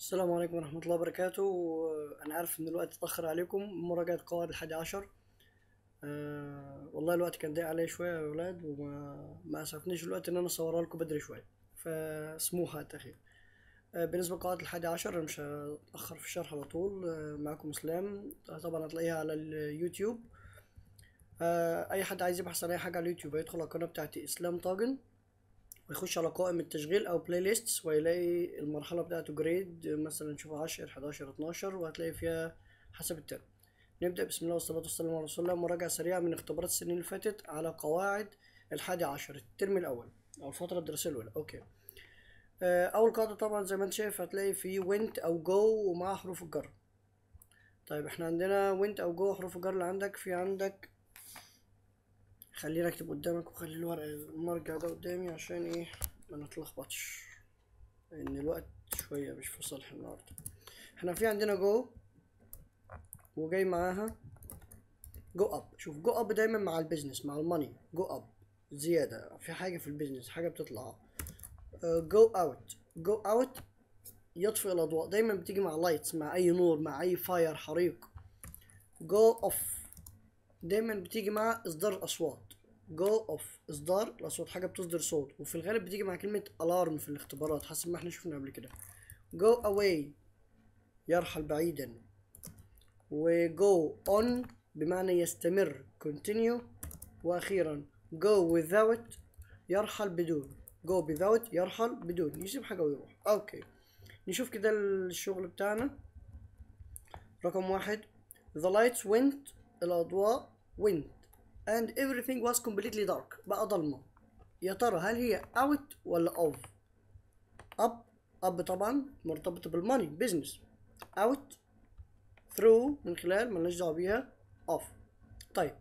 السلام عليكم ورحمة الله وبركاته أنا عارف إن الوقت اتأخر عليكم مراجعة قواعد الحادي عشر أه والله الوقت كان ضيق عليا شوية يا ولاد وما ما أسعفنيش الوقت إن أنا أصورها لكم بدري شوية فسموحة يا أخي أه بالنسبة لقواعد الحادي عشر أنا مش هتأخر في الشرح على طول أه معاكم إسلام طبعا هتلاقيها على اليوتيوب أه أي حد عايز يبحث عن أي حاجة على اليوتيوب هيدخل على القناة بتاعتي إسلام طاجن ويخش على قائمة التشغيل أو بلاي ليست ويلاقي المرحلة بتاعته جريد مثلا نشوف عشر حداشر اتناشر وهتلاقي فيها حسب الترم نبدأ بسم الله والصلاة والسلام على رسول الله مراجعة سريعة من اختبارات السنين اللي فاتت على قواعد الحادي عشر الترم الأول أو الفترة الدراسية الأولى أوكي آه، أول قاعدة طبعا زي ما أنت شايف هتلاقي في went أو go ومعها حروف الجر طيب احنا عندنا went أو go حروف الجر اللي عندك في عندك خلينا اكتب قدامك وخلي الورق المرجع ده قدامي عشان ايه ما نتلخبطش لان الوقت شوية مش في صالح النهاردة احنا في عندنا جو وجاي معاها جو اب شوف جو اب دايما مع البيزنس مع الماني جو اب زيادة في حاجة في البيزنس حاجة بتطلع جو اوت جو اوت يطفئ الاضواء دايما بتيجي مع لايتس مع اي نور مع اي فاير حريق جو اوف دايما بتيجي مع اصدار الاصوات جو اوف اصدار الاصوات حاجه بتصدر صوت وفي الغالب بتيجي مع كلمه الارم في الاختبارات حسب ما احنا شفنا قبل كده جو اواي يرحل بعيدا وجو اون بمعنى يستمر continue واخيرا go without يرحل بدون go without يرحل بدون يسيب حاجه ويروح اوكي نشوف كده الشغل بتاعنا رقم واحد the lights went الأضواء went and everything was completely dark بقى ضلمة يا ترى هل هي out ولا off up up طبعا مرتبطة بالماني business out through من خلال ملناش دعوة بيها off طيب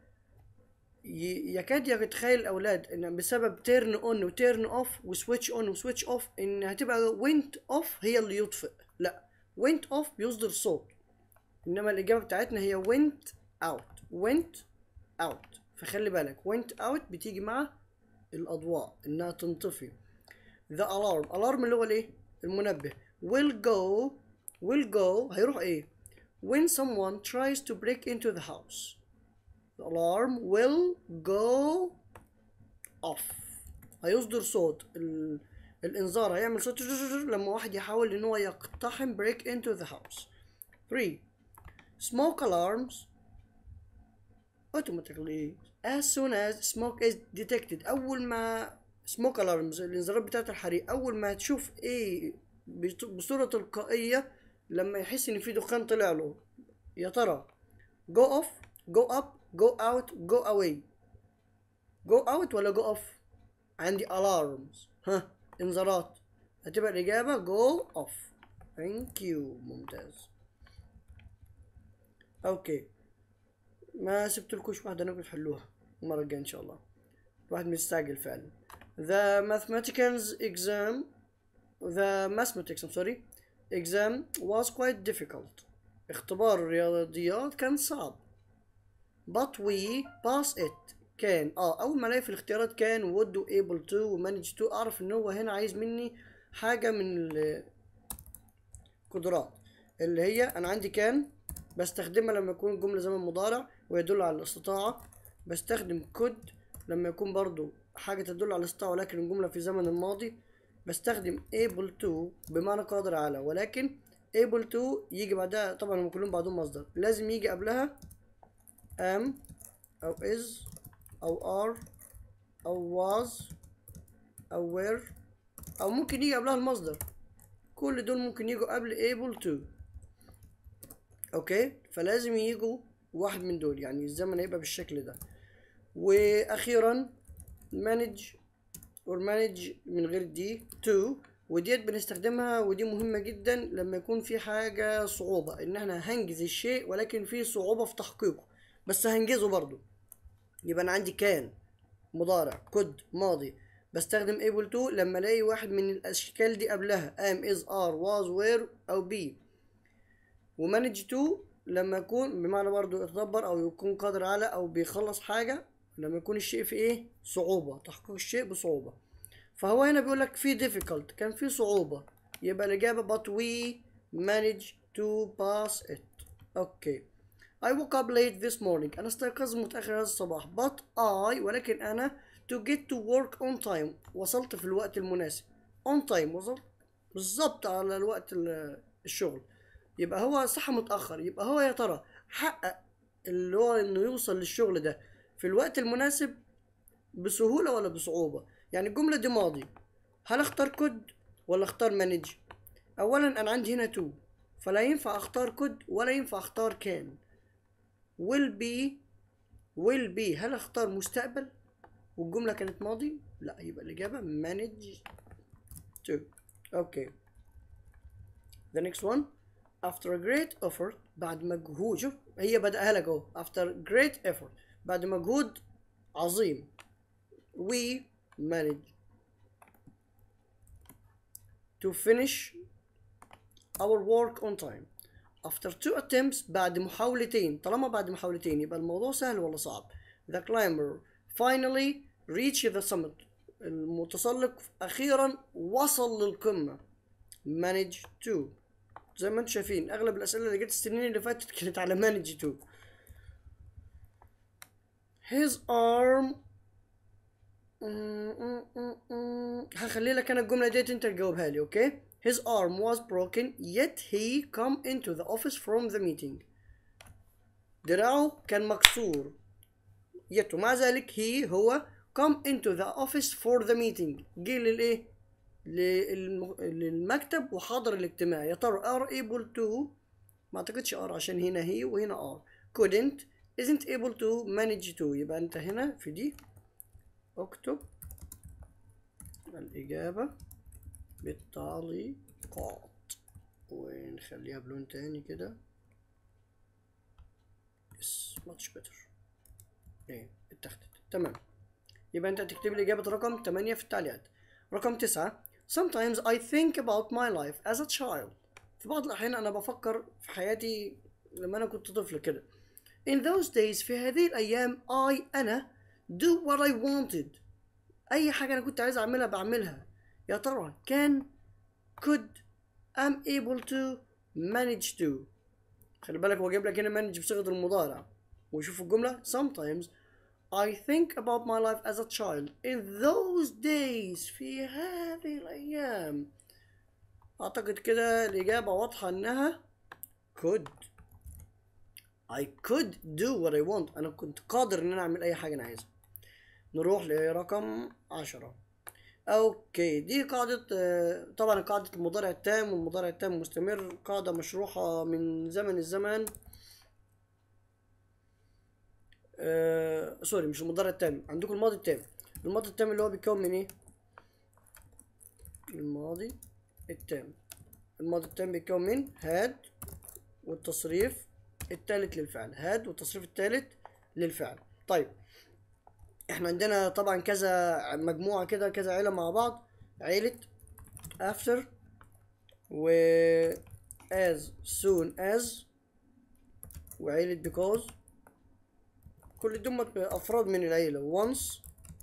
ي- يكاد يتخيل الأولاد إن بسبب turn on و turn off و switch on و switch off إن هتبقى went off هي اللي يطفئ لا went off بيصدر صوت إنما الإجابة بتاعتنا هي went out went out فخلي بالك went out بتيجي مع الأضواء إنها تنطفي the alarm alarm اللي هو الإيه؟ المنبه will go will go هيروح إيه؟ when someone tries to break into the house the alarm will go off هيصدر صوت ال... الإنذار هيعمل صوت لما واحد يحاول إن هو يقتحم break into the house 3 smoke alarms automatically as soon as smoke is detected اول ما smoke alarms الانذارات بتاعت الحريق اول ما تشوف ايه بت- بصورة تلقائية لما يحس ان في دخان طلع له يا ترى go off go up go out go away go out ولا go off عندي alarms ها انذارات هتبقى الإجابة go off thank you ممتاز اوكي ما سبتلكوش واحدة انكم تحلوها المرة الجاية ان شاء الله الواحد مستعجل فعلا The mathematics exam The mathematics I'm sorry exam was quite difficult اختبار الرياضيات كان صعب but we pass it كان اه اول ما الاقي في الاختيارات كان would و able to و manage to اعرف ان هو هنا عايز مني حاجة من القدرات اللي هي انا عندي كان بستخدمها لما يكون الجملة زمن مضارع ويدل على الاستطاعة بستخدم could لما يكون برضو حاجة تدل على الاستطاعة ولكن الجملة في زمن الماضي بستخدم able to بمعنى قادر على ولكن able to يجي بعدها طبعا هم كلهم بعدهم مصدر لازم يجي قبلها am أو is أو are أو was أو were أو ممكن يجي قبلها المصدر كل دول ممكن يجوا قبل able to اوكي فلازم يجوا واحد من دول يعني الزمن هيبقى بالشكل ده واخيرا manage or manage من غير دي to وديت بنستخدمها ودي مهمة جدا لما يكون في حاجة صعوبة ان احنا هنجز الشيء ولكن في صعوبة في تحقيقه بس هنجزه برضو يبقى انا عندي كان مضارع كود ماضي بستخدم able to لما الاقي واحد من الاشكال دي قبلها am is are was were او be ومانج تو لما يكون بمعنى برضو يتدبر او يكون قادر على او بيخلص حاجة لما يكون الشيء في ايه صعوبة تحقيق الشيء بصعوبة فهو هنا بيقول لك في difficult كان في صعوبة يبقى الإجابة but we managed to pass it اوكي I woke up late this morning أنا استيقظت متأخر هذا الصباح but I ولكن أنا to get to work on time وصلت في الوقت المناسب on time وصلت بالظبط على الوقت ال- الشغل يبقى هو صح متأخر يبقى هو يا ترى حقق اللي هو انه يوصل للشغل ده في الوقت المناسب بسهولة ولا بصعوبة يعني الجملة دي ماضي هل اختار كود ولا اختار مانج اولا انا عندي هنا تو فلا ينفع اختار كود ولا ينفع اختار كان will be will be هل اختار مستقبل والجملة كانت ماضي لا يبقى الإجابة manage to اوكي the next one after a great effort بعد مجهود شوف هي بدأها لك اهو after great effort بعد مجهود عظيم we manage to finish our work on time after two attempts بعد محاولتين طالما بعد محاولتين يبقى الموضوع سهل ولا صعب the climber finally reached the summit المتسلق أخيرا وصل للقمة manage to زي ما انتم شايفين اغلب الاسئله اللي جت السنين اللي فاتت كانت على manage to his arm هخلي لك انا الجمله ديت انت تجاوبها لي اوكي his arm was broken yet he come into the office from the meeting دراعه كان مكسور yet ومع ذلك he هو come into the office for the meeting جه للايه للم- للمكتب وحضر الاجتماع يا ترى are able to ما اعتقدش are عشان هنا هي وهنا are couldn't isn't able to manage to يبقى انت هنا في دي اكتب الإجابة بالتعليقات ونخليها بلون تاني كده yes much better ايه اتخذت تمام يبقى انت هتكتب لي إجابة رقم 8 في التعليقات رقم 9 Sometimes I think about my life as a child في بعض الأحيان أنا بفكر في حياتي لما أنا كنت طفل كده In those days في هذه الأيام I أنا do what I wanted أي حاجة أنا كنت عايز أعملها بعملها يا ترى كان could am able to manage to خلي بالك هو جايب لك هنا manage بصيغة المضارع وشوف الجملة sometimes I think about my life as a child in those days في هذه الأيام أعتقد كده الإجابة واضحة إنها could I could do what I want أنا كنت قادر إن أنا أعمل أي حاجة أنا عايزها نروح لرقم عشرة أوكي دي قاعدة آه، طبعا قاعدة المضارع التام والمضارع التام مستمر قاعدة مشروحة من زمن الزمن آه سوري مش المضارع التام عندكم الماضي التام الماضي التام اللي هو بيتكون من ايه الماضي التام الماضي التام بيتكون من هاد والتصريف الثالث للفعل هاد والتصريف الثالث للفعل طيب احنا عندنا طبعا كذا مجموعة كده كذا عيلة مع بعض عيلة after و as soon as وعيلة because كل دول أفراد من العيلة once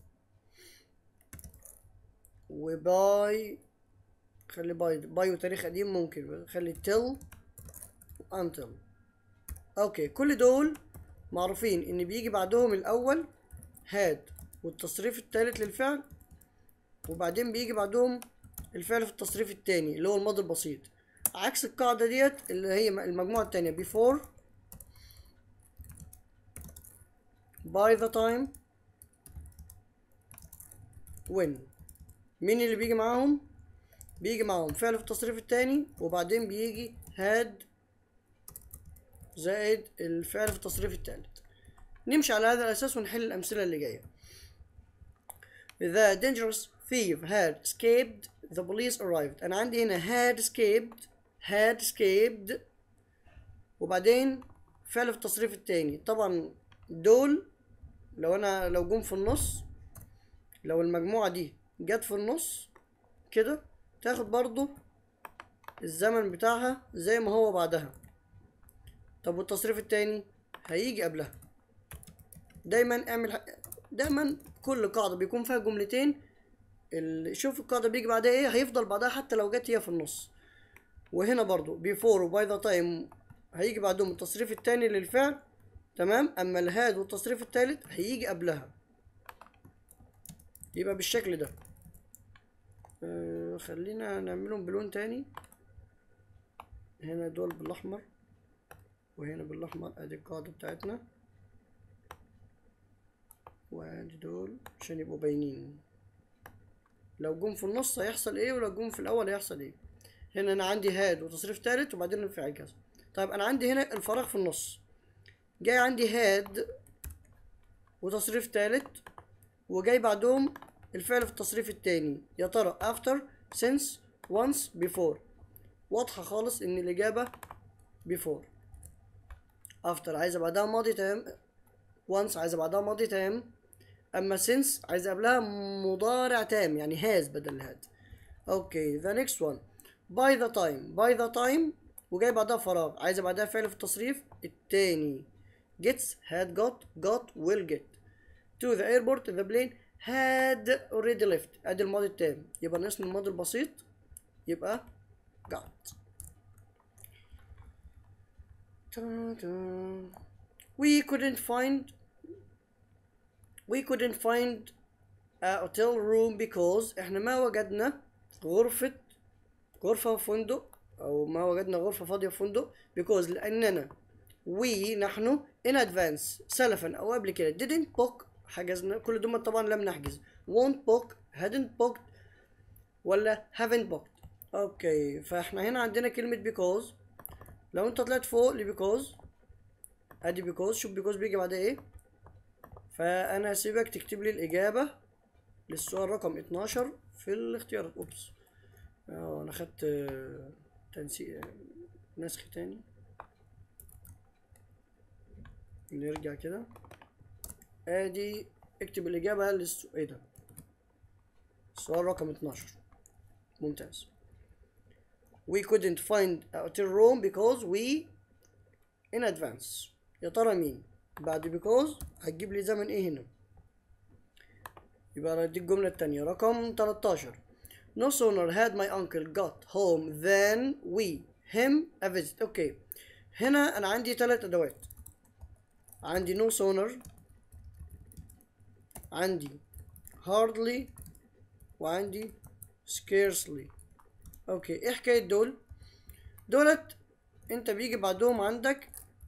وباي خلي باي باي وتاريخ قديم ممكن خلي till until اوكي كل دول معروفين ان بيجي بعدهم الاول had والتصريف الثالث للفعل وبعدين بيجي بعدهم الفعل في التصريف الثاني اللي هو الماضي البسيط عكس القاعدة ديت اللي هي المجموعة التانية before by the time when مين اللي بيجي معاهم بيجي معاهم فعل في التصريف الثاني وبعدين بيجي had زائد الفعل في التصريف الثالث نمشي على هذا الأساس ونحل الأمثلة اللي جاية The dangerous thief had escaped the police arrived أنا عندي هنا had escaped had escaped وبعدين فعل في التصريف التاني طبعا دول لو أنا لو جم في النص لو المجموعة دي جت في النص كده تاخد برضو الزمن بتاعها زي ما هو بعدها طب والتصريف التاني هيجي قبلها دايما اعمل ح- دايما كل قاعدة بيكون فيها جملتين ال... شوف القاعدة بيجي بعدها ايه هيفضل بعدها حتى لو جت هي في النص وهنا برضو before و by the time هيجي بعدهم التصريف التاني للفعل تمام اما الهاد والتصريف التالت هيجي قبلها يبقى بالشكل ده آه خلينا نعملهم بلون تاني هنا دول بالاحمر وهنا بالاحمر ادي القاعدة بتاعتنا وادي دول عشان يبقوا باينين لو جم في النص هيحصل ايه ولو جم في الاول هيحصل ايه هنا انا عندي هاد وتصريف تالت وبعدين الفعل كذا طيب انا عندي هنا الفراغ في النص جاي عندي هاد وتصريف تالت وجاي بعدهم الفعل في التصريف التاني يا ترى after since once before واضحة خالص ان الاجابة before after عايزة بعدها ماضي تام once عايزة بعدها ماضي تام اما since عايزة قبلها مضارع تام يعني has بدل had اوكي the next one by the time by the time وجاي بعدها فراغ عايزة بعدها فعل في التصريف التاني gets had got got will get to the airport the plane had already left ادي الماضي التام يبقى ناقصني الماضي البسيط يبقى got Ta-da. we couldn't find we couldn't find a hotel room because احنا ما وجدنا غرفة غرفة في فندق او ما وجدنا غرفة فاضية في فندق because لاننا we نحن in advance سلفا او قبل كده didn't book حجزنا كل دول طبعا لم نحجز won't book hadn't booked ولا haven't booked اوكي فاحنا هنا عندنا كلمة because لو انت طلعت فوق ل because ادي because شوف because بيجي بعدها ايه فانا هسيبك تكتب لي الاجابة للسؤال رقم 12 في الاختيارات اوبس اه انا خدت آه، تنسيق آه، نسخ تاني نرجع كده ادي اكتب الاجابة للسؤال ايه ده السؤال رقم 12 ممتاز we couldn't find a hotel room because we in advance يا ترى مين بعد because هتجيب لي زمن ايه هنا يبقى دي الجملة التانية رقم 13 No sooner had my uncle got home than we him a visit اوكي هنا انا عندي ثلاث ادوات عندي no sooner عندي hardly وعندي scarcely اوكي ايه حكاية دول دولت انت بيجي بعدهم عندك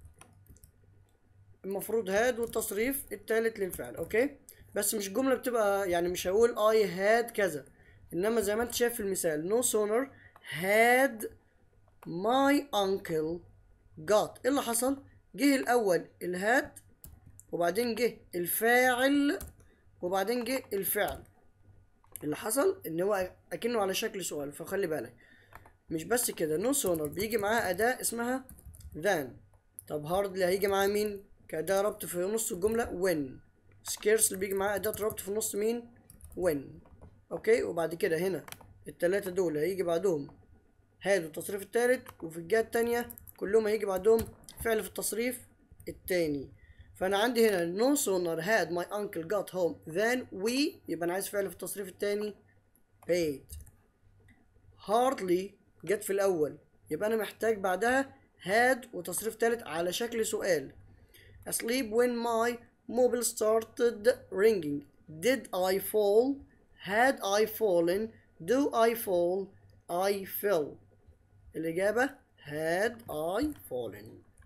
المفروض هاد والتصريف التالت للفعل اوكي بس مش جملة بتبقى يعني مش هقول I had كذا انما زي ما انت شايف في المثال no sooner had my uncle got ايه اللي حصل جه الاول الهاد وبعدين جه الفاعل وبعدين جه الفعل اللي حصل ان هو اكنه على شكل سؤال فخلي بالك مش بس كده نو سونر بيجي معاه اداة اسمها than طب هاردلي هيجي معاه مين كأداة ربط في نص الجملة when scarcely بيجي معاه أداة ربط في نص مين when اوكي وبعد كده هنا التلاتة دول هيجي بعدهم هاد التصريف التالت وفي الجهة التانية كلهم هيجي بعدهم فعل في التصريف التاني فأنا عندي هنا no sooner had my uncle got home than we يبقى أنا عايز فعل في التصريف التاني paid hardly جت في الأول يبقى أنا محتاج بعدها had وتصريف تالت على شكل سؤال asleep when my mobile started ringing did I fall had I fallen do I fall I fell الإجابة had I fallen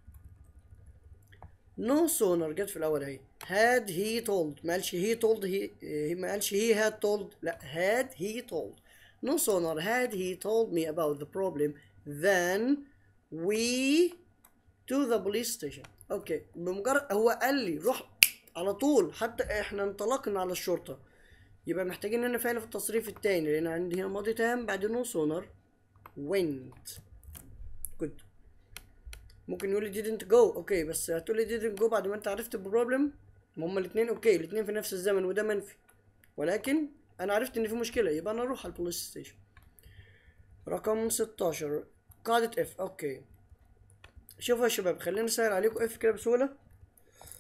no sooner جت في الأول أهي had he told ما قالش he told he ما قالش he had told لا had he told no sooner had he told me about the problem than we to the police station اوكي بمجرد هو قال لي روح على طول حتى احنا انطلقنا على الشرطة يبقى محتاجين هنا فعل في التصريف التاني لان عندي هنا ماضي تام بعد نو سونر went good ممكن يقول لي didn't go اوكي بس هتقول لي didn't go بعد ما انت عرفت البروبلم هما الاثنين اوكي الاثنين في نفس الزمن وده منفي ولكن انا عرفت ان في مشكله يبقى انا اروح على البوليس ستيشن رقم 16 قاعده اف اوكي شوفوا يا شباب خلينا نسهل عليكم اف كده بسهوله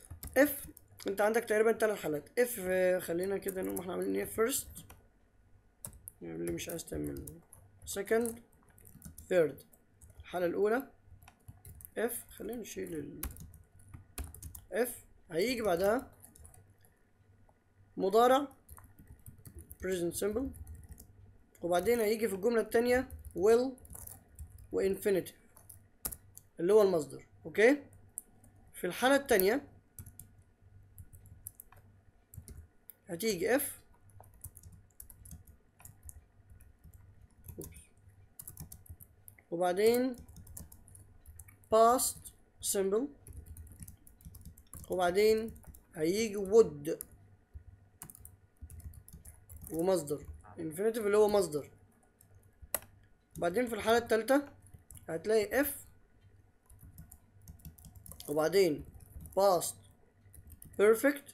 اف انت عندك تقريبا ثلاث حالات اف خلينا كده نقوم احنا عاملين ايه فيرست يعني اللي مش عايز تعمل second third الحالة الأولى F خلينا نشيل ال F هيجي بعدها مضارع present simple وبعدين هيجي في الجملة التانية will و infinitive اللي هو المصدر اوكي في الحالة التانية هتيجي F أوبس. وبعدين past simple وبعدين هيجي would ومصدر infinitive اللي هو مصدر بعدين في الحالة التالتة هتلاقي F وبعدين past perfect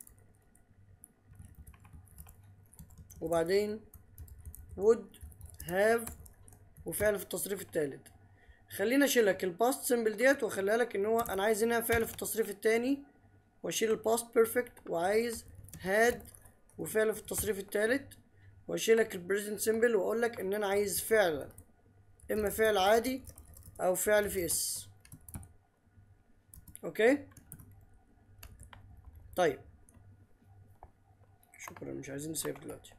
وبعدين would have وفعل في التصريف التالت خلينا اشيلك الباست سيمبل ديت واخليها لك ان هو انا عايز هنا فعل في التصريف التاني واشيل الباست بيرفكت وعايز had وفعل في التصريف التالت واشيلك البريزنت سيمبل واقول لك ان انا عايز فعل اما فعل عادي او فعل في اس اوكي طيب شكرا مش عايزين نسيف دلوقتي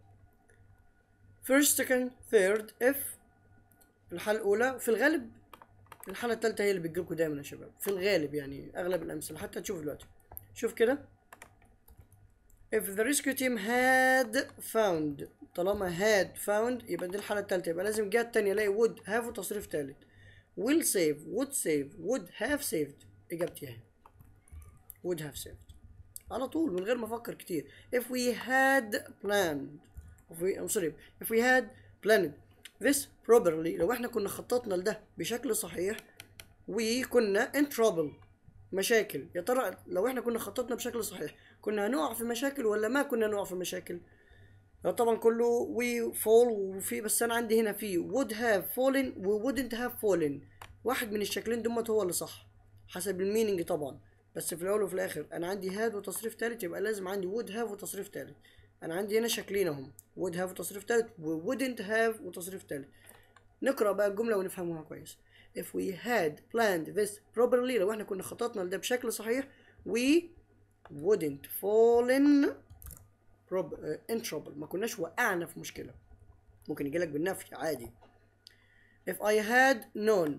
first second third if الحالة الأولى في الغالب الحالة التالتة هي اللي بتجيلكوا دايما يا شباب في الغالب يعني أغلب الأمثلة حتى تشوف دلوقتي شوف كده if the rescue team had found طالما had found يبقى دي الحالة التالتة يبقى لازم الجهة التانية الاقي would have وتصريف تالت will save would save would have saved إجابتي اهي would have saved على طول من غير ما أفكر كتير if we had planned if we I'm sorry if we had planned this properly لو احنا كنا خططنا لده بشكل صحيح وكنا in trouble مشاكل يا ترى لو احنا كنا خططنا بشكل صحيح كنا هنقع في مشاكل ولا ما كنا نقع في مشاكل طبعا كله we fall وفي بس انا عندي هنا في would have fallen و wouldn't have fallen واحد من الشكلين دمت هو اللي صح حسب الميننج طبعا بس في الاول وفي الاخر انا عندي had وتصريف تالت يبقى لازم عندي would have وتصريف تالت انا عندي هنا شكلين اهم would have وتصريف تالت و wouldn't have وتصريف تالت نقرا بقى الجمله ونفهمها كويس if we had planned this properly لو احنا كنا خططنا لده بشكل صحيح we wouldn't fall in prob- uh, in trouble ما كناش وقعنا في مشكلة ممكن يجيلك بالنفي عادي if I had known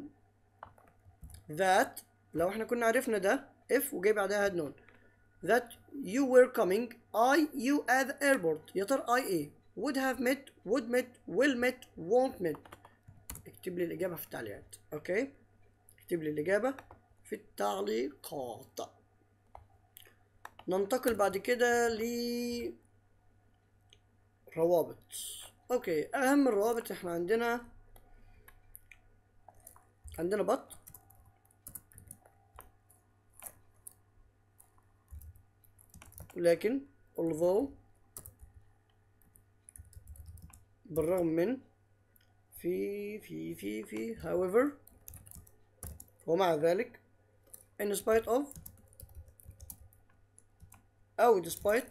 that لو احنا كنا عرفنا ده if وجاي بعدها had known that you were coming I you at the airport يا ترى I ايه would have met would met will met won't met اكتب لي الإجابة في التعليقات اوكي اكتب لي الإجابة في التعليقات ننتقل بعد كده ل روابط اوكي اهم الروابط احنا عندنا عندنا بط لكن although بالرغم من في في في في however ومع ذلك in spite of أو despite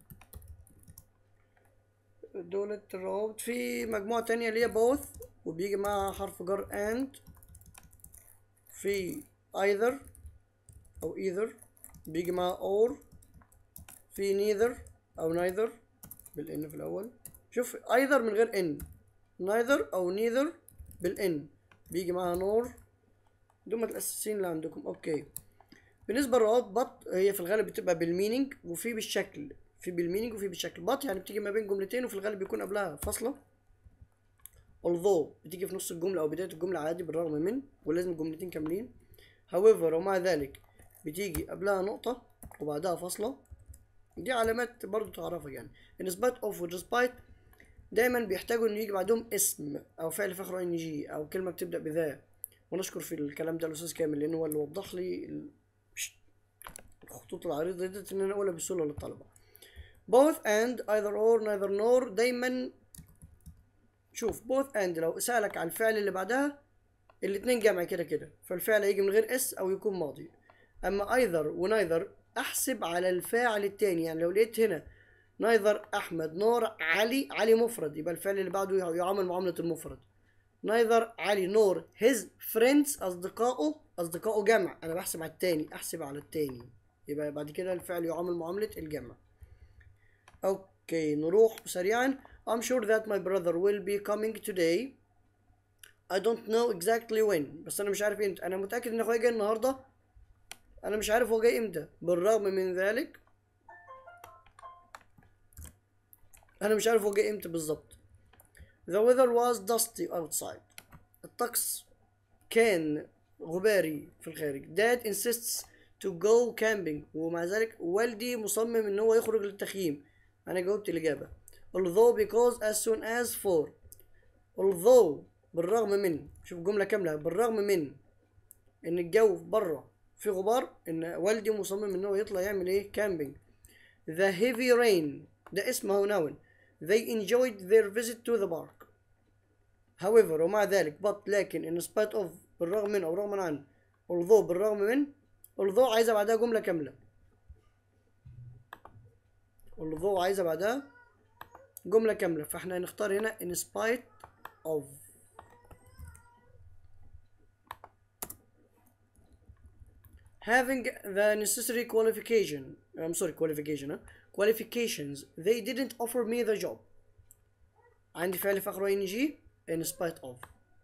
دولة الروابط في مجموعة تانية اللي هي both وبيجي معاها حرف جر and في either أو either بيجي معاها or في neither أو neither بالإن في الأول شوف either من غير إن neither أو neither بالإن بيجي معاها nor دول الأساسيين اللي عندكم أوكي بالنسبة للروابط هي في الغالب بتبقى بالمينينج وفي بالشكل في بالمينينج وفي بالشكل بط يعني بتيجي ما بين جملتين وفي الغالب بيكون قبلها فاصلة although بتيجي في نص الجملة أو بداية الجملة عادي بالرغم من ولازم جملتين كاملين however ومع ذلك بتيجي قبلها نقطة وبعدها فاصلة دي علامات برضو تعرفها يعني in spite of و despite دايما بيحتاجوا ان يجي بعدهم اسم او فعل فخر ان جي او كلمة بتبدأ بذا ونشكر في الكلام ده الاستاذ كامل لان هو اللي وضح لي ال- الخطوط العريضة ديت ان انا اقولها بسهولة للطلبة both and either or neither nor دايما شوف both and لو سألك عن الفعل اللي بعدها الاتنين جمع كده كده فالفعل هيجي من غير اس او يكون ماضي اما either و neither احسب على الفاعل التاني يعني لو لقيت هنا neither أحمد نور علي علي مفرد يبقى الفعل اللي بعده يعامل معاملة المفرد neither علي نور his friends أصدقائه أصدقائه جمع أنا بحسب على التاني أحسب على التاني يبقى بعد كده الفعل يعامل معاملة الجمع أوكي نروح سريعا I'm sure that my brother will be coming today I don't know exactly when بس أنا مش عارف امتى أنا متأكد إن أخويا جاي النهاردة أنا مش عارف هو جاي امتى بالرغم من ذلك أنا مش عارف هو جاي امتى بالظبط The weather was dusty outside الطقس كان غباري في الخارج Dad insists to go camping ومع ذلك والدي مصمم ان هو يخرج للتخييم انا جاوبت الاجابه although because as soon as for although بالرغم من شوف جمله كامله بالرغم من ان الجو بره في غبار ان والدي مصمم ان هو يطلع يعمل ايه كامبينج the heavy rain ده اسمه noun they enjoyed their visit to the park however ومع ذلك but لكن in spite of بالرغم من او رغما عن although بالرغم من although عايزة بعدها جملة كاملة although عايزة بعدها جملة كاملة فاحنا هنختار هنا in spite of having the necessary qualification I'm sorry qualification huh? qualifications they didn't offer me the job عندي فعل في آخره ing in spite of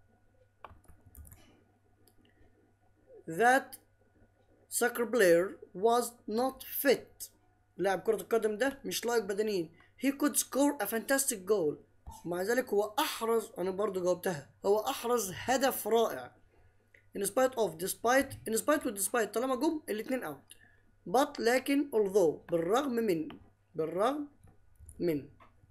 that soccer player was not fit لاعب كرة القدم ده مش لايق بدنيا he could score a fantastic goal مع ذلك هو أحرز أنا برضو جاوبتها هو أحرز هدف رائع in spite of despite in spite و despite طالما جم الاتنين out but لكن although بالرغم من بالرغم من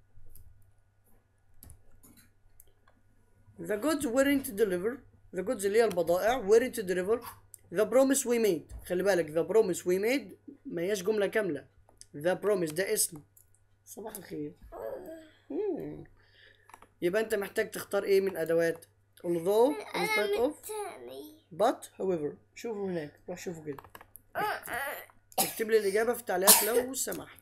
the goods weren't delivered the goods اللي هي البضائع weren't delivered the promise we made خلي بالك the promise we made ما هياش جملة كاملة the promise ده اسم صباح الخير مم. يبقى انت محتاج تختار ايه من ادوات although in spite of الثاني but however شوفوا هناك روح شوفوا كده اكتب لي الإجابة في التعليقات لو سمحت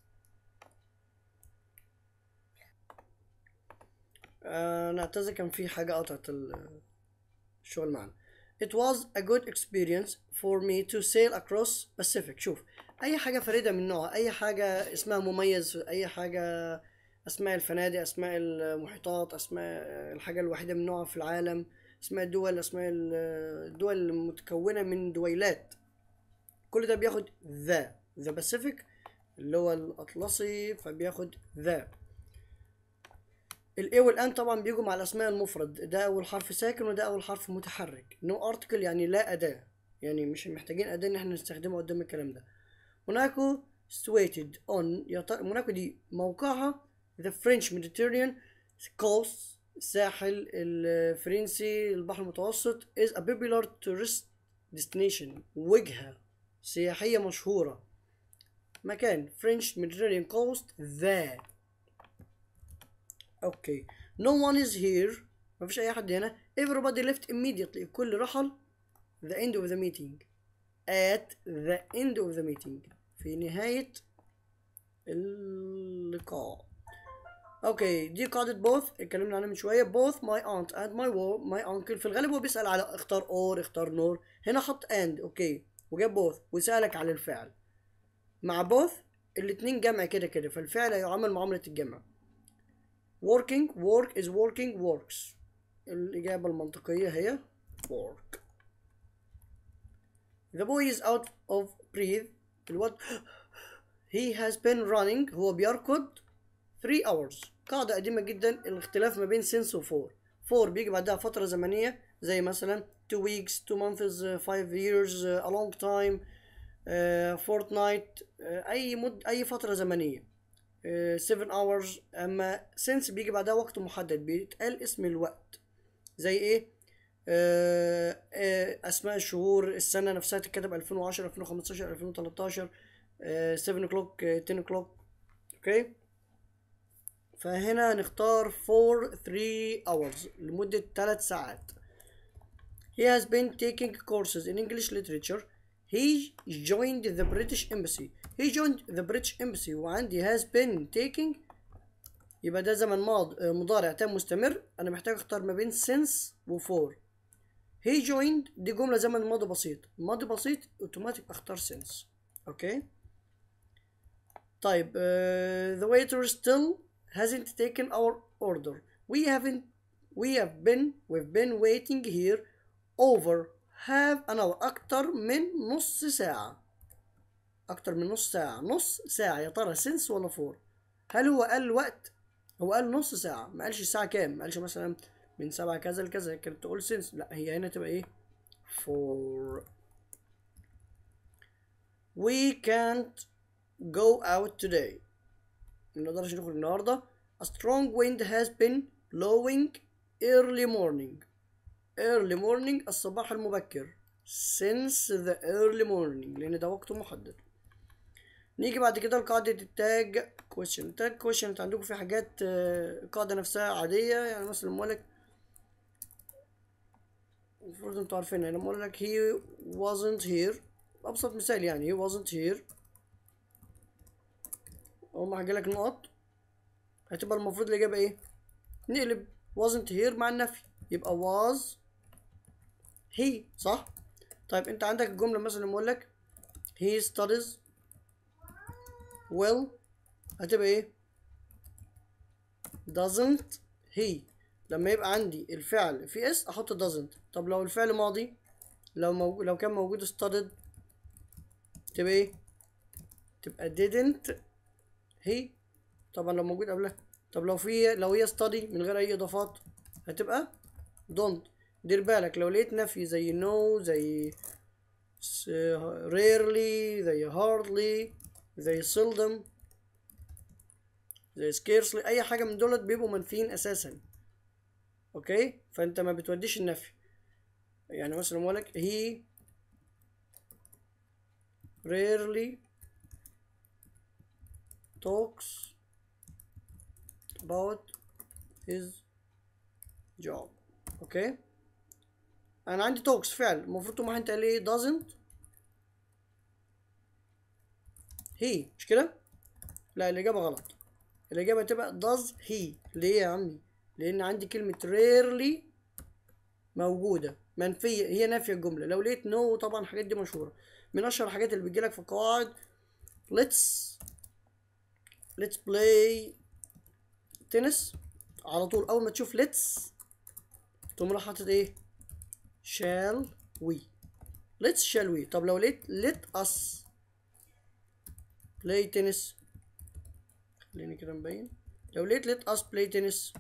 آه نعتذر كان في حاجة قطعت ال- الشغل معنا It was a good experience for me to sail across Pacific شوف أي حاجة فريدة من نوعها أي حاجة اسمها مميز أي حاجة أسماء الفنادق أسماء المحيطات أسماء الحاجة الوحيدة من نوعها في العالم أسماء الدول أسماء ال- الدول المتكونة من دويلات كل ده بياخد ذا ذا باسيفيك اللي هو الأطلسي فبياخد ذا الاي والان طبعا بيجوا مع الاسماء المفرد ده اول حرف ساكن وده اول حرف متحرك نو ارتكل يعني لا اداه يعني مش محتاجين اداه ان احنا نستخدمها قدام الكلام ده موناكو situated on يا ترى موناكو دي موقعها the French Mediterranean coast الساحل الفرنسي البحر المتوسط is a popular tourist destination وجهة سياحية مشهورة مكان French Mediterranean coast the اوكي no one is here مفيش اي حد هنا everybody left immediately الكل رحل the end of the meeting at the end of the meeting في نهاية اللقاء اوكي دي قاعدة both اتكلمنا عنها من شوية both my aunt and my wo- my uncle في الغالب هو بيسأل على اختار or اختار nor هنا حط and اوكي وجاب both وسألك على الفعل مع both الاتنين جمع كده كده فالفعل هيعامل معاملة الجمع working work is working works الإجابة المنطقية هي work the boy is out of breath الواد he has been running هو بيركض 3 hours قاعدة قديمة جدا الاختلاف ما بين since و for for بيجي بعدها فترة زمنية زي مثلا 2 weeks 2 months 5 years a long time uh, fortnight uh, أي مد أي فترة زمنية 7 hours اما since بيجي بعدها وقت محدد بيتقال اسم الوقت زي ايه آه، آه، اسماء الشهور السنه نفسها تتكتب 2010 2015 2013 آه، 7 o'clock آه، 10 o'clock اوكي فهنا نختار for 3 hours لمدة 3 ساعات He has been taking courses in English literature he joined the British embassy he joined the British embassy وعندي has been taking يبقى ده زمن ماض آه، مضارع تام مستمر انا محتاج اختار ما بين since و for he joined دي جملة زمن ماضي بسيط ماضي بسيط اوتوماتيك اختار since اوكي طيب uh, the waiter still hasn't taken our order we haven't we have been we've been waiting here over half an hour أكتر من نص ساعة أكتر من نص ساعة نص ساعة يا ترى since ولا for هل هو قال الوقت هو قال نص ساعة ما قالش الساعة كام ما قالش مثلا من سبعة كذا لكذا كانت تقول since لا هي هنا تبقى ايه for we can't go out today ما نقدرش نخرج النهاردة a strong wind has been blowing early morning early morning الصباح المبكر since the early morning لأن ده وقت محدد نيجي بعد كده لقاعدة التاج question التاج question انت عندكم في حاجات آه، القاعدة نفسها عادية يعني مثلا لما لك المفروض انتوا عارفينها لما اقول لك he wasn't here ابسط مثال يعني he wasn't here اول ما هجي لك نقط هتبقى المفروض الاجابه ايه نقلب wasn't here مع النفي يبقى was he صح طيب انت عندك الجمله مثلا لما اقول لك he studies well هتبقى ايه doesn't he لما يبقى عندي الفعل في اس احط doesn't طب لو الفعل ماضي لو موجود لو كان موجود studied تبقى ايه تبقى didn't he طبعا لو موجود قبلها طب لو في لو هي study من غير اي اضافات هتبقى don't دير بالك لو لقيت نفي زي no زي س- rarely زي hardly زي seldom زي scarcely اي حاجه من دولت بيبقوا منفيين اساسا اوكي فانت ما بتوديش النفي يعني مثلا بقول لك he rarely talks about his job اوكي انا عندي talks فعل المفروض تقوم انت قال لي doesn't he مش كده لا الاجابه غلط الاجابه تبقى does he ليه يا عمي لان عندي كلمه rarely موجوده منفيه هي نافيه الجمله لو لقيت no طبعا الحاجات دي مشهوره من اشهر الحاجات اللي بتجيلك في القواعد let's let's play تنس على طول اول ما تشوف let's تقوم راح حاطط ايه shall we let's shall we طب لو لقيت let us play tennis خليني كده مبين لو لقيت let us play tennis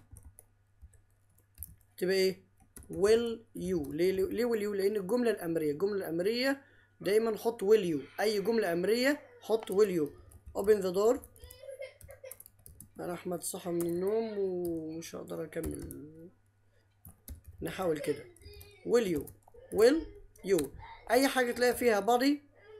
تبقى ايه will you ليه ليه will you لان الجمله الامريه الجمله الامريه دايما حط will you اي جمله امريه حط will you open the door انا احمد صحى من النوم ومش هقدر اكمل نحاول كده will you will you اي حاجه تلاقي فيها body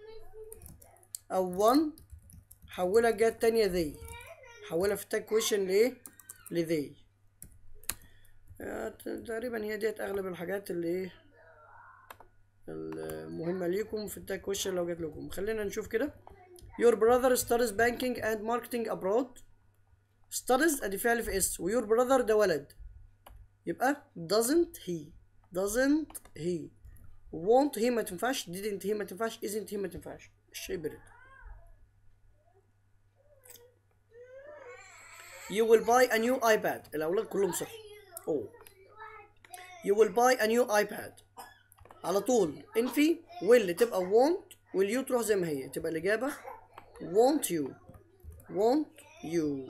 او one حولها الجهه التانية ذي حولها في التاج كويشن لايه لذي آه، ت- تقريبا هي ديت اغلب الحاجات اللي ايه المهمة ليكم في التاج كويشن لو جات لكم خلينا نشوف كده Your brother studies banking and marketing abroad studies ادي فعل في اس و your brother ده ولد يبقى doesn't he doesn't he won't he ما تنفعش didn't he ما تنفعش isn't he ما تنفعش الشيء برد You will buy a new iPad الأولاد كلهم صح أوه You will buy a new iPad على طول انفي will تبقى won't will you تروح زي ما هي تبقى الإجابة won't you won't you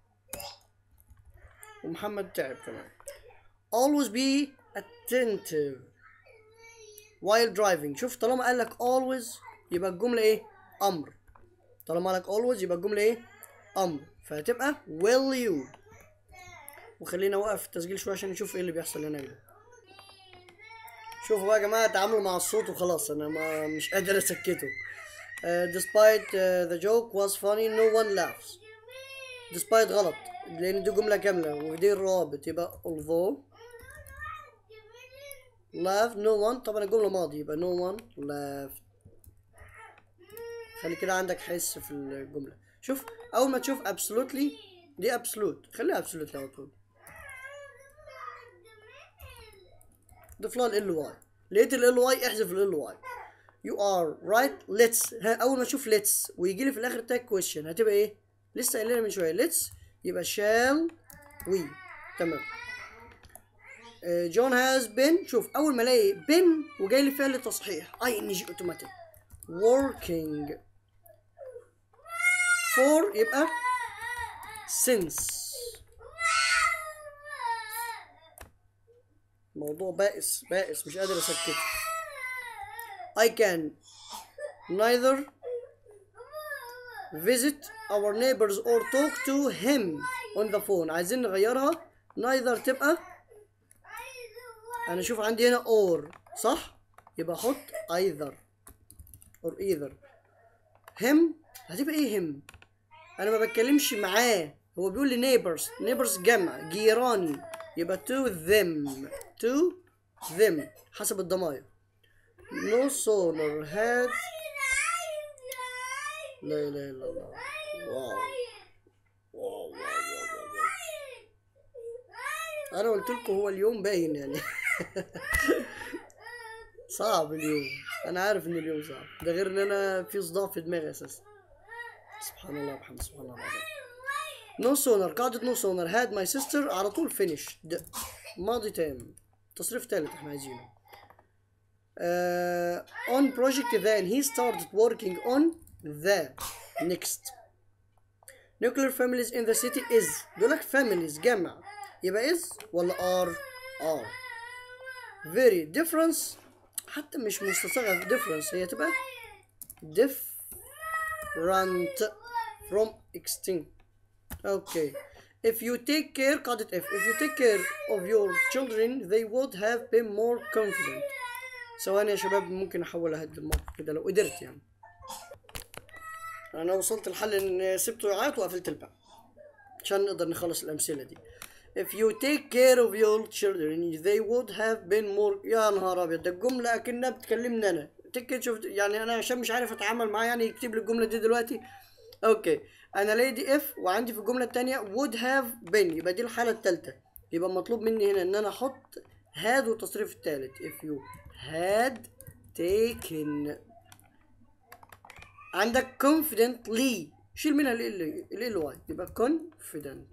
ومحمد تعب كمان always be attentive while driving شوف طالما قال لك always يبقى الجملة ايه أمر طالما قال لك always يبقى الجملة ايه أمر فهتبقى will you وخلينا اوقف التسجيل شويه عشان نشوف ايه اللي بيحصل هنا ده شوفوا بقى يا جماعه تعاملوا مع الصوت وخلاص انا ما مش قادر اسكته uh, despite uh, the joke was funny no one laughs despite غلط لان دي جمله كامله ودي الرابط يبقى although laughed no one طبعا الجمله ماضي يبقى no one laughed خلي كده عندك حس في الجمله شوف اول ما تشوف absolutely دي absolute خليها absolutely على طول ضيف لها ال واي لقيت ال واي احذف ال واي you are right let's ها اول ما اشوف let's ويجي لي في الاخر تاج question هتبقى ايه لسه قايلينها من شويه let's يبقى shall we تمام جون هاز بين شوف اول ما الاقي بين وجاي لي فعل تصحيح اي ان جي اوتوماتيك working for يبقى since موضوع بائس بائس مش قادر اسكته I can neither visit our neighbors or talk to him on the phone عايزين نغيرها neither تبقى انا اشوف عندي هنا or صح يبقى احط either or either him هتبقى ايه him انا ما بتكلمش معاه هو بيقول لي neighbors neighbors جمع جيراني يبقى to them to them حسب الضمائر no sooner had لا اله الا الله واو واو واو واو واو انا قلت لكم هو اليوم باين يعني صعب اليوم انا عارف ان اليوم صعب ده غير ان انا في صداع في دماغي اساسا سبحان الله وبحمد سبحان الله العظيم نو سونر قاعدة نو سونر هاد ماي سيستر على طول فينيش ماضي تام تصريف تالت احنا عايزينه uh, on project then he started working on the next nuclear families in the city is بيقول لك families جمع يبقى is ولا are are very difference حتى مش مستصغر difference هي تبقى different from extinct okay if you take care قاعدة if if you take care of your children they would have been more confident ثواني يا شباب ممكن احول اهد الموقف كده لو قدرت يعني انا وصلت لحل ان سبته يعيط وقفلت الباب عشان نقدر نخلص الامثله دي if you take care of your children they would have been more يا نهار ابيض ده الجمله اكنها بتكلمني انا تك شوف يعني انا عشان مش عارف اتعامل معاه يعني يكتب لي الجمله دي دلوقتي اوكي انا ليدي اف وعندي في الجمله الثانيه would have been يبقى دي الحاله الثالثه يبقى مطلوب مني هنا ان انا احط had والتصريف الثالث if you had taken عندك confidently شيل منها ال ال واي يبقى confident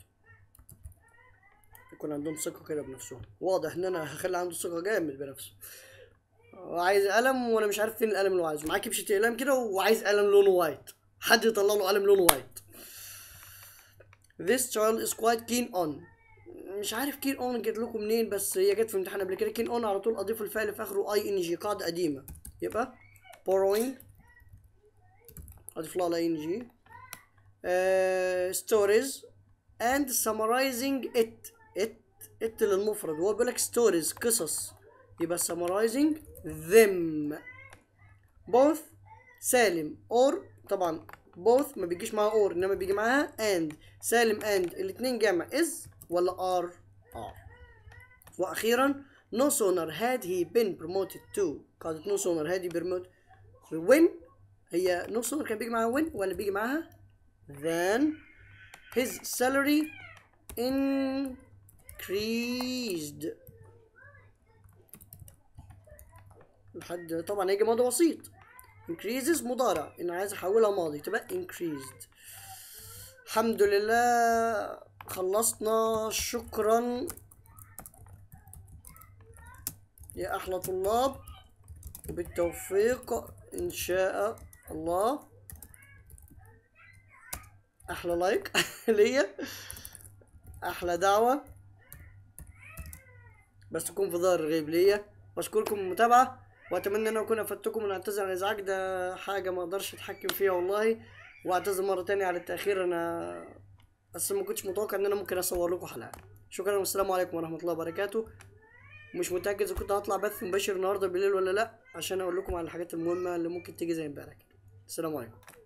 يكون عندهم ثقة كده بنفسهم واضح ان انا هخلي عنده ثقة جامد بنفسه وعايز قلم وانا مش عارف فين القلم اللي هو عايزه معاه كبشة اقلام كده وعايز قلم لونه وايت حد يطلع له قلم لونه وايت This child is quite keen on مش عارف كين اون جت لكم منين بس هي جت في امتحان قبل كده كين اون على طول اضيف الفعل في اخره اي ان جي قاعده قديمه يبقى borrowing اضيف لها الاي ان جي stories and summarizing it it it للمفرد وهو بيقول لك stories قصص يبقى summarizing them both سالم or طبعا both ما بيجيش معاها or انما بيجي معاها and سالم and الاتنين جمع is ولا are are واخيرا no sooner had he been promoted to قاعدة no sooner had he been promoted when هي no sooner كان بيجي معاها when ولا بيجي معاها then his salary increased لحد طبعا هيجي ماضي بسيط increases مضارع انا عايز احولها ماضي تبقى increased الحمد لله خلصنا شكرا يا احلى طلاب وبالتوفيق ان شاء الله احلى لايك ليا احلى دعوه بس تكون في ظهر الغيب ليا واشكركم المتابعه واتمنى ان اكون افدتكم من اعتذر عن الازعاج ده حاجه ما اقدرش اتحكم فيها والله واعتذر مره تانية على التاخير انا بس ما كنتش متوقع ان انا ممكن اصور لكم حلقه شكرا والسلام عليكم ورحمه الله وبركاته مش متاكد اذا كنت هطلع بث مباشر النهارده بالليل ولا لا عشان اقول لكم على الحاجات المهمه اللي ممكن تيجي زي امبارح السلام عليكم